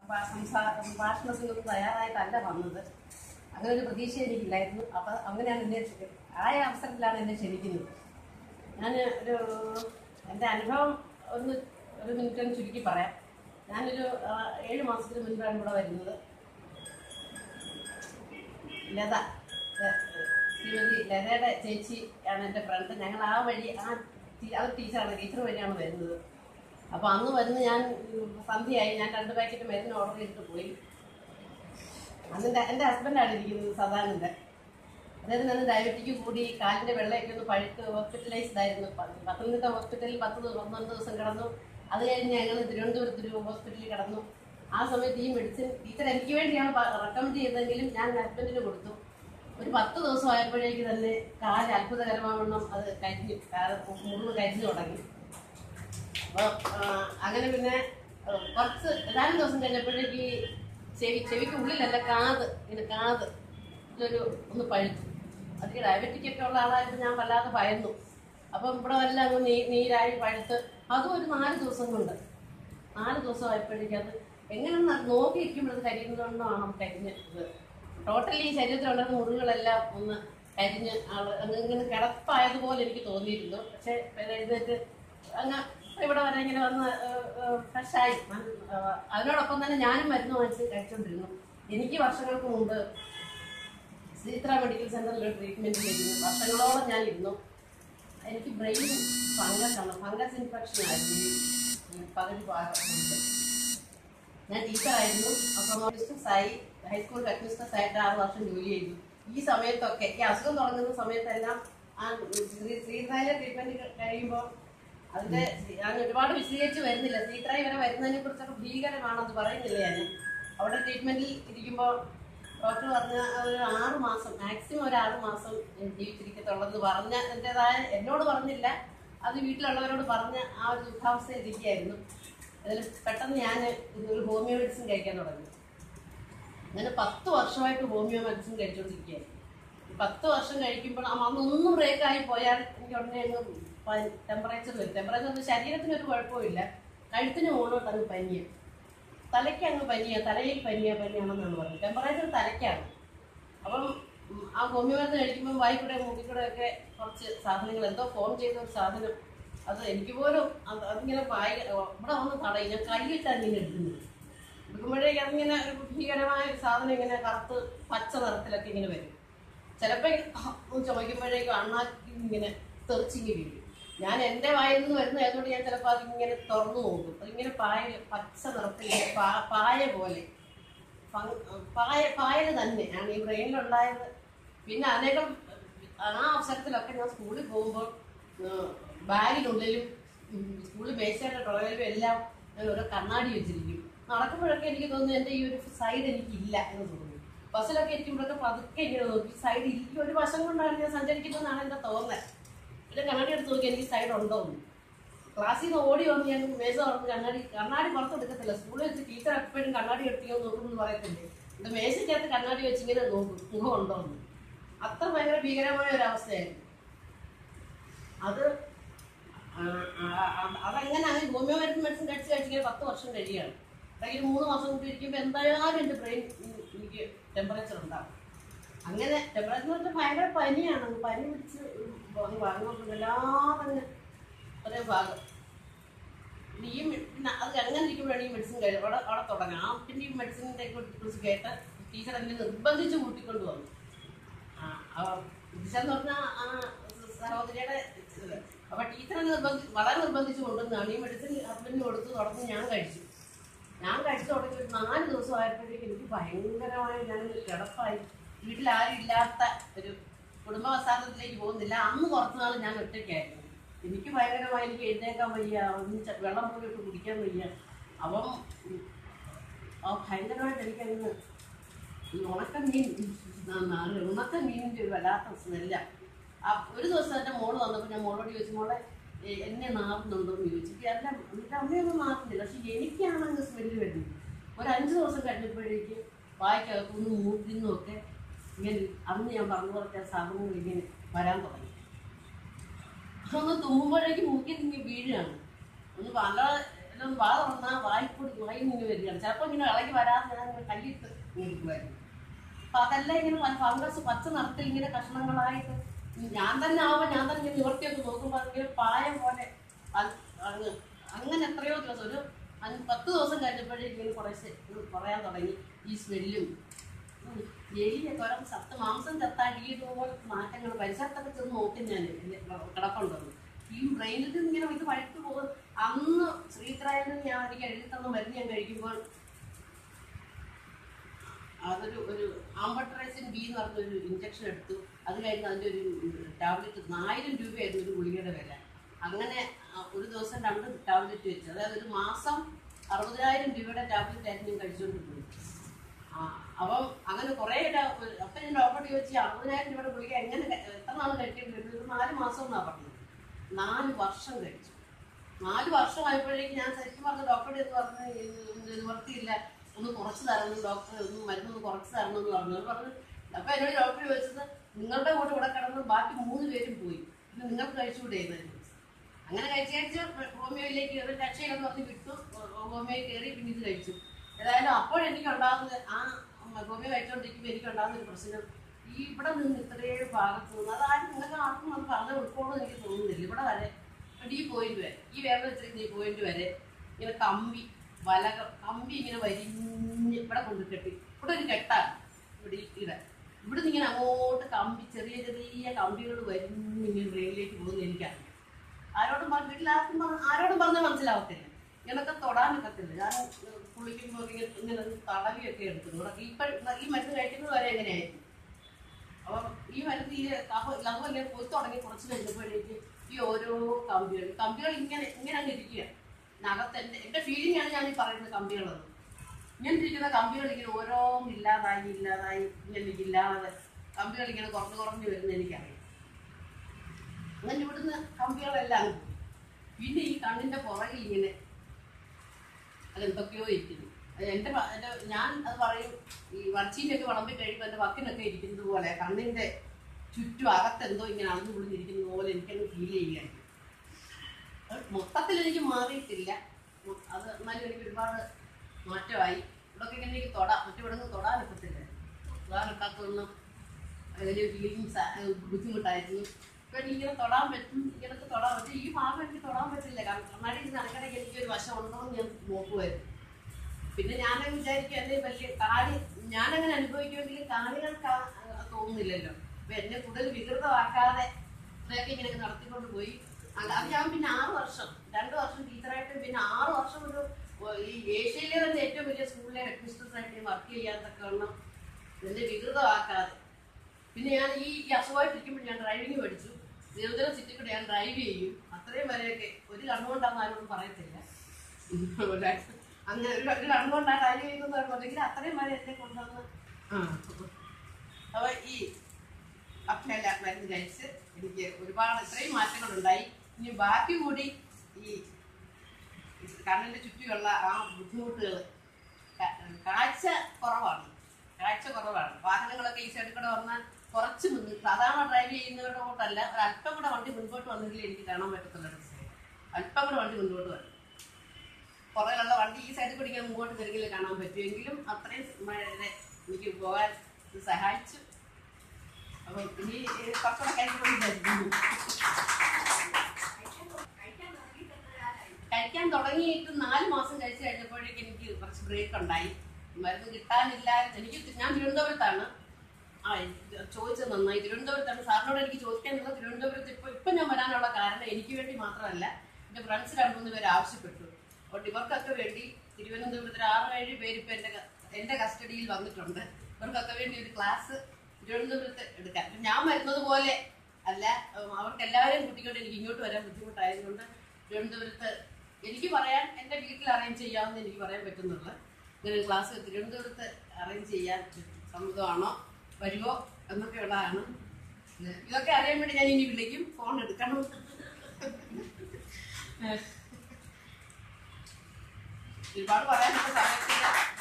ഭാ- സംസാ- ഭാഷണത്തിനൊന്നും തയ്യാറായിട്ടല്ല വന്നത് അങ്ങനെ ഒരു പ്രതീക്ഷ എനിക്കില്ലായിരുന്നു അപ്പം അങ്ങനെയാണ് എന്നെ ക്ഷ- ആയ അവസരത്തിലാണ് എന്നെ ക്ഷണിക്കുന്നത് ഞാൻ ഒരു എൻ്റെ അനുഭവം ഒന്ന് ഒരു മിനിറ്റ് ഒന്ന് ചുരുക്കി പറയാം ഞാനൊരു ആ, ഏഴ് മാസത്തിന് മുൻപാണ് ഇവിടെ വരുന്നത് ലത ഏ, ശ്രീമതി ലതയുടെ ചേച്ചി ആണ് എൻ്റെ ഫ്രണ്ട് ഞങ്ങൾ ആ വഴി ആ ടീ- അത് ടീച്ചറാണ് ടീച്ചർ വഴിയാണ് വരുന്നത് അപ്പോൾ അന്ന് വരുന്ന ഞാൻ ഉം, സന്ധ്യയായി ഞാൻ രണ്ട് പാക്കറ്റ് മരുന്ന് ഓർഡർ ചെയ്തിട്ട് പോയി അന്ന് എൻ്റെ ഹസ്ബൻഡാണ് ഇരിക്കുന്നത് സദാനന്ദൻ അദ്ദേഹത്തിന് അന്ന് ഡയബറ്റിക് കൂടി കാലിൻ്റെ വെള്ളയൊക്കെ ഒന്ന് പഴുത്ത് ഹോസ്പിറ്റലൈസ്ഡ് ആയിരുന്നു പ- പത്തനംതിട്ട ഹോസ്പിറ്റലിൽ പത്ത് ദിവസം പന്ത്രണ്ട് ദിവസം കിടന്നു അത് കഴിഞ്ഞ് ഞങ്ങൾ തിരുവനന്തപുരത്ത് ഒരു ഹോസ്പിറ്റലിൽ കിടന്നു ആ സമയത്ത് ഈ മെഡിസിൻ ടീച്ചർ എനിക്ക് വേണ്ടിയാണ് റെക്കമെൻഡ് ചെയ്തതെങ്കിലും ഞാൻ ഹസ്ബൻഡിന് കൊടുത്തു ഒരു പത്ത് ദിവസം ആയപ്പോഴേക്ക് തന്നെ കാല് അത്ഭുതകരമാവണ്ണം അത് കരിഞ്ഞു കാല് മുറിവ് കരിഞ്ഞു തുടങ്ങി അപ്പോൾ അങ്ങനെ പിന്നെ ആ, കുറച്ച് ഏതാനും ദിവസം കഴിഞ്ഞപ്പോഴേക്ക് ഈ ചെവി ചെവിക്ക് ഉള്ളിലല്ല കാത് ഇങ്ങനെ കാത് ഇതൊരു ഒന്ന് പഴുത്തു അത് ഡയബറ്റിക് ഒക്കെ ഉള്ള ആളായപ്പോൾ ഞാൻ വല്ലാതെ ഭയന്നു അപ്പം ഇവിടെ വല്ല അങ്ങ് നീ നീരായി പഴുത്ത് അതും ഒരു നാല് ദിവസം കൊണ്ട് നാല് ദിവസം ആയപ്പോഴേക്കും അത് എങ്ങനെ നോക്കിയിരിക്കുമ്പോൾ അത് കരിയുന്നതുകൊണ്ടാണ് കരിഞ്ഞത് ടോട്ടലി ഈ ശരീരത്തിലുണ്ടായിരുന്ന മുറിവുകളെല്ലാം ഒന്ന് കരിഞ്ഞ് ആള് അങ്ങ് ഇങ്ങനെ കിടപ്പായതുപോലെ എനിക്ക് തോന്നിയിരുന്നു പക്ഷെ എഴുന്നേറ്റ് അങ്ങ് ഇവിടെ വരെ ഇങ്ങനെ വന്ന് ഫ്രഷായി അതിനോടൊപ്പം തന്നെ ഞാനും മരുന്ന് വാങ്ങിച്ച് കഴിച്ചുകൊണ്ടിരുന്നു എനിക്ക് വർഷങ്ങൾക്ക് മുമ്പ് ശ്രീത്ര മെഡിക്കൽ സെന്ററിൽ ട്രീറ്റ്മെന്റ് ചെയ്തിരുന്നു വർഷങ്ങളോളം ഞാൻ ഇരുന്നു എനിക്ക് ബ്രെയിൻ ഫംഗസ് ആണ് ഫംഗസ് ഇൻഫെക്ഷൻ ആയിരുന്നു ഈ പകുതി ഭാഗം ഉണ്ട്. ഞാൻ ടീച്ചറായിരുന്നു അക്കോമോഡിസ്റ്റസ് ആയി ഹൈസ്കൂൾ ഹെഡ്മിസ്റ്റസ് ആയിട്ട് ആറ് വർഷം ജോലി ചെയ്തു ഈ സമയത്തൊക്കെ ഈ അസുഖം തുടങ്ങുന്ന സമയത്തെല്ലാം ആ ശ്രീ- ശ്രീധരയിലെ ട്രീറ്റ്മെന്റ് കഴിയുമ്പോൾ അതിന്റെ ഞാൻ ഒരുപാട് വിശദീകരിച്ച് വരുന്നില്ല ശ്രീധരായി വരെ വരുന്നതിനെ കുറിച്ചൊക്കെ ഭീകരമാണെന്ന് പറയുന്നില്ല ഞാൻ അവിടെ ട്രീറ്റ്മെന്റിൽ ഇരിക്കുമ്പോൾ ഡോക്ടർ പറഞ്ഞ ഒരു ആറ് മാസം മാക്സിമം ഒരു ആറ് മാസം ജീവിച്ചിരിക്കത്തുള്ളെന്ന് പറഞ്ഞ എൻ്റെതായ എന്നോട് പറഞ്ഞില്ല അത് വീട്ടിലുള്ളവരോട് പറഞ്ഞ ആ ഒരു ദുഃഖാവസ്ഥയിൽ ഇരിക്കുകയായിരുന്നു അതിൽ പെട്ടെന്ന് ഞാൻ ഒരു ഹോമിയോ മെഡിസിൻ കഴിക്കാൻ തുടങ്ങി അങ്ങനെ പത്ത് വർഷമായിട്ട് ഹോമിയോ മെഡിസിൻ കഴിച്ചുകൊണ്ടിരിക്കുകയായിരുന്നു ഈ പത്ത് വർഷം കഴിക്കുമ്പോൾ അമ്മ അന്നൊന്നും ബ്രേക്ക് ആയി പോയാൽ എനിക്ക് ഉടനെ അങ്ങ് ടെമ്പറേച്ചർ വരും ടെമ്പറേച്ചർ ശരീരത്തിന് ഒരു കുഴപ്പമില്ല കഴുത്തിന് മുകളിലോട്ട് അങ്ങ് പനിയ തലയ്ക്ക് അങ്ങ് പനിയ തലയിൽ പനിയ പനിയാണെന്നാണ് പറയുന്നത് ടെമ്പറേച്ചർ തലയ്ക്കാണ് അപ്പം ഉം, ആ ഹോമിയോ മരുന്ന് കഴിക്കുമ്പോൾ വായി കൂടെ മൂക്കിൽ കൂടെ ഒക്കെ കുറച്ച് സാധനങ്ങൾ എന്തോ ഫോം ചെയ്ത ഒരു സാധനം അത് എനിക്ക് പോലും അത് അതിങ്ങനെ വായി ഇവിടെ വന്ന് തടയും ഞാൻ കൈയിട്ടാണ് ഇങ്ങനെ എടുക്കുന്നത് എടുക്കുമ്പോഴേക്ക് അതിങ്ങനെ ഒരു ഭീകരമായ ഒരു സാധനം ഇങ്ങനെ കറുത്ത് പച്ച നിറത്തിലൊക്കെ ഇങ്ങനെ വരും ചിലപ്പോൾ ചുമയ്ക്കുമ്പോഴേക്കും അണ്ണാക്കി ഇങ്ങനെ തെറിച്ചിങ്ങി വീഴും ഞാൻ എൻ്റെ വായിൽ നിന്ന് വരുന്ന ആയതുകൊണ്ട് ഞാൻ ചിലപ്പോൾ അതിങ്ങനെ തുറന്നു നോക്കും അതിങ്ങനെ പായ പച്ച നിറത്തിൽ ഇങ്ങനെ പാ- പായ പോലെ ഫങ്- പായ പായൽ തന്നെയാണ് ഈ ബ്രെയിനിലുണ്ടായത് പിന്നെ അനേകം ആ അവസരത്തിലൊക്കെ ഞാൻ സ്കൂളിൽ പോകുമ്പോൾ ബാഗിനുള്ളിലും ഉം, സ്കൂളിൽ മേശയുടെ ടോയിലും എല്ലാം ഞാൻ ഓരോ കണ്ണാടി വെച്ചിരിക്കും നടക്കുമ്പോഴൊക്കെ എനിക്ക് തോന്നുന്നു എൻ്റെ ഈ ഒരു സൈഡ് എനിക്കില്ല എന്ന് തോന്നുന്നു ബസ്സിലൊക്കെ ഇരിക്കുമ്പോഴൊക്കെ പതുക്കെ ഇങ്ങനെ നോക്കി സൈഡ് ഇല്ല ഒരു വശം കൊണ്ടാണ് ഞാൻ സഞ്ചരിക്കുന്നതെന്നാണ് എൻ്റെ തോന്നൽ പിന്നെ കണ്ണാടി എടുത്ത് നോക്കി എനിക്ക് സൈഡ് ഉണ്ടോ എന്ന് ക്ലാസ്സിൽ നിന്ന് ഓടി വന്ന് ഞാൻ മേശ തുറന്ന് കണ്ണാടി കണ്ണാടി പുറത്ത് എടുക്കത്തില്ല സ്കൂളിൽ വെച്ച് ടീച്ചർ എപ്പോഴും കണ്ണാടി എടുത്തിയോ നോക്കുമെന്ന് പറയത്തില്ലേ ഇത് മേശയ്ക്കകത്ത് കണ്ണാടി വെച്ച് ഇങ്ങനെ നോക്കും മുഖം ഉണ്ടോ എന്ന് അത്ര ഭയങ്കര ഭീകരമായ ഒരു അവസ്ഥയായിരുന്നു അത് ആ, ആ, ആ, അതങ്ങനെ അങ്ങനെ ഹോമിയോ മരുന്ന് മെഡിസിൻ കഴിച്ച് കഴിച്ചിങ്ങനെ പത്ത് വർഷം കഴിയുകയാണ് അല്ലെങ്കിൽ മൂന്ന് മാസം കൊണ്ട് ഇരിക്കുമ്പോൾ എന്തായാലും എൻ്റെ ബ്രെയിൻ എനിക്ക് ടെമ്പറേച്ചർ ഉണ്ടാകും അങ്ങനെ ടെമ്പറേച്ചർ വെച്ചാൽ ഭയങ്കര പനിയാണ് അങ്ങ് പനി പിടിച്ച് വാങ്ങുമ്പോൾ വല്ലാതെ ഒരേ ഭാഗം ഈ മെ- പിന്നെ അത് അങ്ങനെ ഇരിക്കുമ്പോഴാണ് ഈ മെഡിസിൻ കഴിയും അവിടെ അവിടെ തുടങ്ങാം ആ പിന്നെ ഈ മെഡിസിനെ കുറിച്ച് കേട്ട് ടീച്ചർ എന്നെ നിർബന്ധിച്ച് കൂട്ടിക്കൊണ്ട് വന്നു ആ, ആ, ടീച്ചർ എന്ന് പറഞ്ഞാൽ ആ സഹോദരിയുടെ ഇത്. അപ്പൊ ടീച്ചറെ നിർബന്ധി വളരെ നിർബന്ധിച്ച് കൊണ്ടുവന്നാണ് ഈ മെഡിസിൻ ഹസ്ബൻഡിന് കൊടുത്ത് തുടർന്ന് ഞാൻ കഴിച്ചു ഞാൻ കഴിച്ചു തുടങ്ങി ഒരു നാല് ദിവസം ആയപ്പോഴേക്കും എനിക്ക് ഭയങ്കരമായി ഞാനൊരു കിടപ്പായി വീട്ടിൽ ആരും ഇല്ലാത്ത ഒരു കുടുംബ വസാന്തത്തിലേക്ക് പോകുന്നില്ല അന്ന് കുറച്ച് നാൾ ഞാൻ ഒറ്റയ്ക്കായിരുന്നു എനിക്ക് ഭയങ്കരമായി എനിക്ക് എഴുന്നേക്കാൻ വയ്യ ഒന്ന് ചെ- വെള്ളം പോലും ഇട്ട് കുടിക്കാൻ വയ്യ അപ്പം ഉം, ആ ഭയങ്കരമായിട്ട് എനിക്കങ്ങ് ഈ ഉണക്ക മീൻ നാല് ഉണക്ക മീനിന്റെ ഒരു വല്ലാത്ത സ്മെല്ല ആ ഒരു ദിവസം എൻ്റെ മോള് വന്നപ്പോൾ ഞാൻ മോളോട് ചോദിച്ചു മോളെ എ- എന്നെ നാറുന്നുണ്ടോ എന്ന് ചോദിച്ചു അല്ല എൻ്റെ അമ്മയൊന്നും നാറുന്നില്ല പക്ഷെ എനിക്കാണ് അങ്ങ് സ്മെല്ല് വരുന്നത് ഒരു അഞ്ച് ദിവസം കഴിഞ്ഞപ്പോഴേക്ക് വായിക്കകത്തുനിന്ന് മൂട്ടിൽ നിന്നും ഒക്കെ ഇങ്ങനെ അന്ന് ഞാൻ പറഞ്ഞു പറഞ്ഞ സാധനങ്ങൾ ഇങ്ങനെ വരാൻ തുടങ്ങി ഒന്ന് തുമ്മുമ്പോഴേക്ക് മൂക്കിൽ നിന്ന് വീഴുകയാണ് ഒന്ന് പല ഇതിലൊന്ന് വാ തുറന്നാൽ വായിക്കൂടി വായി ഇങ്ങനെ വരികയാണ് ചിലപ്പോൾ ഇങ്ങനെ ഇളകി വരാതെ ഞാൻ ഇങ്ങനെ കല്ലിട്ട് ഇരിക്കുമായിരുന്നു അപ്പൊ അതെല്ലാം ഇങ്ങനെ ഫംഗസ് പച്ച നിറത്തിൽ ഇങ്ങനെ കഷ്ണങ്ങളായിട്ട് ഞാൻ തന്നെ ആവുമ്പോ ഞാൻ തന്നെ ഇങ്ങനെ നിവർത്തിയൊക്കെ നോക്കുമ്പോൾ ഇങ്ങനെ പായം പോലെ അത് അങ്ങ് അങ്ങനെ എത്രയോ ദിവസം ഒരു അഞ്ച് പത്ത് ദിവസം കഴിഞ്ഞപ്പോഴേക്കും ഇങ്ങനെ കുറേശ്ശെ ഇത് കുറയാൻ തുടങ്ങി ഈ സ്മെല്ലും എലിയൊക്കെ ഓരോ ചത്ത മാംസം ചത്താൽ ഈ ഇതുപോലെ മാറ്റങ്ങൾ പരിസരത്തൊക്കെ ചെന്ന് നോക്കി ഞാൻ കിടപ്പുണ്ടെന്ന് ഈ ബ്രെയിനിൽ ഇങ്ങനെ ഇത് വഴുത്ത് പോകും അന്ന് ശ്രീത്രായനും ഞാൻ എനിക്ക് എഴുതി തന്ന മരുന്ന് ഞാൻ കഴിക്കുമ്പോൾ അതൊരു ഒരു ആംബട്രൈസിൻ ബി എന്ന് പറഞ്ഞൊരു ഇഞ്ചക്ഷൻ എടുത്തു അത് കഴിഞ്ഞ് അതിൻ്റെ ഒരു ടാബ്ലറ്റ് ആയിരം രൂപയായിരുന്നു ഒരു ഗുളികയുടെ വില അങ്ങനെ ആ, ഒരു ദിവസം രണ്ട് ടാബ്ലറ്റ് വെച്ചു അതായത് ഒരു മാസം അറുപതിനായിരം രൂപയുടെ ടാബ്ലറ്റ് ആയിരുന്നു ഞാൻ കഴിച്ചുകൊണ്ടിരുന്നത് ആ അപ്പം അങ്ങനെ കുറേ ഡ- അപ്പം ഞാൻ ഡോക്ടറോട് ചോദിച്ചു "ഈ അറുപതിനായിരം രൂപയുടെ ഗുളിക എങ്ങനെ ക- എത്ര നാൾ കഴിക്കേണ്ടി വരും ഒരു നാല് മാസം എന്നാണ് പറഞ്ഞത് നാല് വർഷം കഴിച്ചു നാല് വർഷമായപ്പോഴേക്കും ഞാൻ ശരിക്കും പറഞ്ഞ ഡോക്ടറുടെ അടുത്ത് പറഞ്ഞ് ഇത് നിവർത്തിയില്ല ഒന്ന് കുറച്ച് തരണം ഡോക്ടർ ഒന്ന് മരുന്നൊന്ന് കുറച്ച് തരണം എന്ന് പറഞ്ഞു അവർ പറഞ്ഞു അപ്പൊ എന്നോട് ഡോക്ടർ ചോദിച്ചത് നിങ്ങളുടെ കൂടെ ഇവിടെ കിടന്ന് ബാക്കി മൂന്ന് പേരും പോയി പിന്നെ നിങ്ങൾക്ക് കഴിച്ചുകൂടെ എന്ന് ചോദിച്ചു അങ്ങനെ കഴിച്ച് കഴിച്ച് ഹോമിയോയിലേക്ക് ഒരു രക്ഷയില്ലെന്ന് പറഞ്ഞ് വിട്ടു ഹോമിയോ കയറി പിന്നെ ഇത് കഴിച്ചു ഏതായാലും അപ്പോഴെനിക്ക് ഉണ്ടാകുന്നത് ആ ഹോമിയോ കഴിച്ചുകൊണ്ടിരിക്കുമ്പോൾ എനിക്ക് ഉണ്ടാകുന്ന ഒരു പ്രശ്നം ഈ ഇവിടെ നിന്ന് ഇത്രയും ഭാഗത്ത് നിന്ന് അതാരും നിങ്ങൾക്ക് ആർക്കും അത് പറഞ്ഞ് ഉൾക്കൊള്ളും എനിക്ക് തോന്നുന്നില്ല ഇവിടെ വരെ ഇവിടെ ഈ പോയിന്റ് വരെ ഈ വേറെ വെച്ചിരിക്കുന്ന ഈ പോയിന്റ് വരെ ഇങ്ങനെ കമ്പി വലക കമ്പി ഇങ്ങനെ വരിഞ്ഞ് ഇവിടെ കൊണ്ട് കെട്ടി ഇവിടെ ഒരു കെട്ടാണ് ഇവിടെ ഈ ഇവിടെ ഇവിടെ നിന്ന് ഇങ്ങനെ അങ്ങോട്ട് കമ്പി ചെറിയ ചെറിയ കമ്പികൾ വരിഞ്ഞ് ഇങ്ങനെ ബ്രെയിനിലേക്ക് പോകുന്നത് എനിക്കറിയാം ആരോടും പറഞ്ഞ വീട്ടിലാർക്കും പറഞ്ഞ ആരോടും പറഞ്ഞാൽ മനസ്സിലാവത്തില്ല ഇങ്ങനൊക്കെ തൊടാനൊക്കത്തില്ല ഞാൻ കുളിക്കുമ്പോൾ ഇങ്ങനെ ഇങ്ങനെ ഒരു തടവിയൊക്കെ എടുത്തു ഇവിടെ ഇപ്പൊ ഈ മരുന്ന് കഴിക്കുന്നത് വരെ എങ്ങനെയായിരുന്നു അപ്പം ഈ മരുന്ന് ഈ അതുപോലെ പോയി തുടങ്ങി കുറച്ച് കഴിഞ്ഞപ്പോഴേക്ക് ഈ ഓരോ കമ്പികൾ കമ്പികൾ ഇങ്ങനെ ഇങ്ങനെ അങ്ങ് ഇരിക്കുക നകത്ത് എൻ്റെ എൻ്റെ ഫീലിംഗ് ആണ് ഞാൻ ഈ പറയുന്ന കമ്പികളത് ഇങ്ങനെ ഇരിക്കുന്ന കമ്പികൾ ഇങ്ങനെ ഓരോന്നും ഇല്ലാതായി ഇല്ലാതായി ഇങ്ങനെ ഇല്ലാതെ കമ്പികൾ ഇങ്ങനെ കുറഞ്ഞു കുറഞ്ഞു വരുന്ന എനിക്കറിയാം അങ്ങനെ ഇവിടുന്ന് കമ്പികളെല്ലാം അങ്ങ് പോയി പിന്നെ ഈ കണ്ണിന്റെ പുറകിൽ ഇങ്ങനെ അതെന്തൊക്കെയോ ഇരിക്കുന്നു അത് എൻ്റെ പ- എൻ്റെ ഞാൻ അത് പറയും ഈ വറച്ചീനൊക്കെ വിളമ്പി കഴിയുമ്പോൾ എൻ്റെ വക്കിനൊക്കെ ഇരിക്കുന്നത് പോലെ കണ്ണിന്റെ ചുറ്റും അകത്തെന്തോ ഇങ്ങനെ അളന്നു പൊളിഞ്ഞിരിക്കുന്നത് പോലെ എനിക്കങ്ങ് ഫീൽ ചെയ്യുകയാണ് അത് മൊത്തത്തിൽ എനിക്ക് മാറിയിട്ടില്ല മൊ- അത് എന്നാലും എനിക്ക് ഒരുപാട് മാറ്റമായി ഇവിടെയൊക്കെ ഇങ്ങനെ എനിക്ക് തൊടാം മറ്റിവിടെ നിന്ന് തൊടാനൊക്കത്തില്ല തൊടാനൊക്കാത്തൊന്നും വലിയ ഫീലിങ്സ് ബുദ്ധിമുട്ടായിരുന്നു ഇപ്പൊ എനിക്ക് ഇങ്ങനെ തൊടാൻ പറ്റും ഇങ്ങനത്തെ തൊടാൻ പറ്റും ഈ ഭാഗം എനിക്ക് തൊടാൻ പറ്റില്ല കാരണം കണ്ണാടി നടക്കണമെങ്കിൽ എനിക്ക് ഒരു വശം ഉണ്ടോ എന്ന് ഞാൻ നോക്കുമായിരുന്നു പിന്നെ ഞാൻ വിചാരിക്കും എന്നെ വലിയ കാടി ഞാനങ്ങനെ അനുഭവിക്കുമെങ്കിൽ കാണികൾക്ക് ആ- ആ തോന്നുന്നില്ലല്ലോ അപ്പൊ എന്നെ കൂടുതൽ വികൃതമാക്കാതെ ഇതൊക്കെ ഇങ്ങനെ നടത്തിക്കൊണ്ട് പോയി അത് അത് ഞാൻ പിന്നെ ആറ് വർഷം രണ്ട് വർഷം ടീച്ചറായിട്ട് പിന്നെ ആറ് വർഷം ഒരു ഓ, ഈ ഏഷ്യയിലെ തന്നെ ഏറ്റവും വലിയ സ്കൂളിലെ ഹെഡ് മിസ്ട്രസ് ആയിട്ട് വർക്ക് ചെയ്യാത്തൊക്കെ വണ്ണം എന്നെ വികൃതമാക്കാതെ പിന്നെ ഞാൻ ഈ ഈ അസുഖമായിട്ടിരിക്കുമ്പോൾ ഞാൻ ഡ്രൈവിംഗ് പഠിച്ചു തിരുവനന്തപുരം സിറ്റി കൂടെ ഞാൻ ഡ്രൈവ് ചെയ്യും അത്രയും വരെയൊക്കെ ഒരു കണ്ണുകൊണ്ടാന്ന് ആരോടും പറയത്തില്ല ഒരു- അങ്ങനെ ഒരു ഒരു കണ്ണുകൊണ്ടാണ് ഡ്രൈവ് ചെയ്യുന്നത് പറയുമ്പോൾ അത്രയും വരെ എന്നെ കൊണ്ടുവന്ന് ആ അപ്പൊ ഈ അക്ഷയല്ല മരുന്ന് കഴിച്ച് എനിക്ക് ഒരുപാട് ഇത്രയും മാറ്റങ്ങളുണ്ടായി ഇനി ബാക്കി കൂടി ഈ കണ്ണിന്റെ ചുറ്റിയുള്ള ആ ബുദ്ധിമുട്ടുകൾ കാഴ്ച കുറവാണ് കാഴ്ച കുറവാണ് വാഹനങ്ങളൊക്കെ ഈ സൈഡിൽ കൂടെ വന്നാൽ കുറച്ച് മുന്നിൽ സാധാരണ ഡ്രൈവ് ചെയ്യുന്നവരുടെ കൂട്ടല്ല ഒരു അല്പം കൂടെ വണ്ടി മുൻപോട്ട് വന്നെങ്കിൽ എനിക്ക് കാണാൻ പറ്റത്തുള്ള അല്പം കൂടെ വണ്ടി മുൻപോട്ട് വരണം പുറകിലുള്ള വണ്ടി ഈ സൈഡിൽ കൂടി ഇങ്ങനെ മുമ്പോട്ട് തിരികിൽ കാണാൻ പറ്റുമെങ്കിലും അത്രയും മഴ- എനിക്ക് പോകാൻ ഇത് സഹായിച്ചു അപ്പം ഇനി കുറച്ചുകൂടെ കഴിക്കണം വിചാരിക്കുന്നു കഴിക്കാൻ തുടങ്ങിയിട്ട് നാല് മാസം കഴിച്ചു കഴിഞ്ഞപ്പോഴേക്ക് എനിക്ക് കുറച്ച് ബ്രേക്ക് ഉണ്ടായി മരുന്ന് കിട്ടാനില്ല എനിക്ക് ഞാൻ തിരുവനന്തപുരത്താണ് ആ ഇത് ചോദിച്ചത് നന്നായി തിരുവനന്തപുരത്താണ് സാറിനോട് എനിക്ക് ചോദിക്കാനുള്ളത് തിരുവനന്തപുരത്ത് ഇപ്പൊ ഇപ്പൊ ഞാൻ വരാനുള്ള കാരണം എനിക്ക് വേണ്ടി മാത്രമല്ല എന്റെ ഫ്രണ്ട്സ് രണ്ടു മൂന്ന് പേര് ആവശ്യപ്പെട്ടു അതുകൊണ്ട് ഇവർക്കൊക്കെ വേണ്ടി തിരുവനന്തപുരത്ത് ഒരു ആറ് ഏഴ് പേര് ഇപ്പൊ എന്റെ ക- എന്റെ കസ്റ്റഡിയിൽ വന്നിട്ടുണ്ട് ഇവർക്കൊക്കെ വേണ്ടി ഒരു ക്ലാസ് തിരുവനന്തപുരത്ത് എടുക്കാൻ അപ്പൊ ഞാൻ വരുന്നത് പോലെ അല്ല ഉം, അവർക്ക് എല്ലാവരെയും കൂട്ടിക്കൊണ്ട് എനിക്ക് ഇങ്ങോട്ട് വരാൻ ബുദ്ധിമുട്ടായതുകൊണ്ട് തിരുവനന്തപുരത്ത് എനിക്ക് പറയാൻ എന്റെ വീട്ടിൽ അറേഞ്ച് ചെയ്യാമെന്ന് എനിക്ക് പറയാൻ പറ്റുന്നുള്ളു ഇങ്ങനെ ഒരു ക്ലാസ് തിരുവനന്തപുരത്ത് അറേഞ്ച് ചെയ്യാൻ സമ്മതമാണോ വരുമോ എന്നൊക്കെ ഉള്ളതാണ് ഇത് ഇതൊക്കെ അറിയാൻ വേണ്ടി ഞാൻ ഇനി വിളിക്കും ഫോൺ എടുക്കണം ഒരുപാട് പറയാനുള്ള സമയത്തില്ല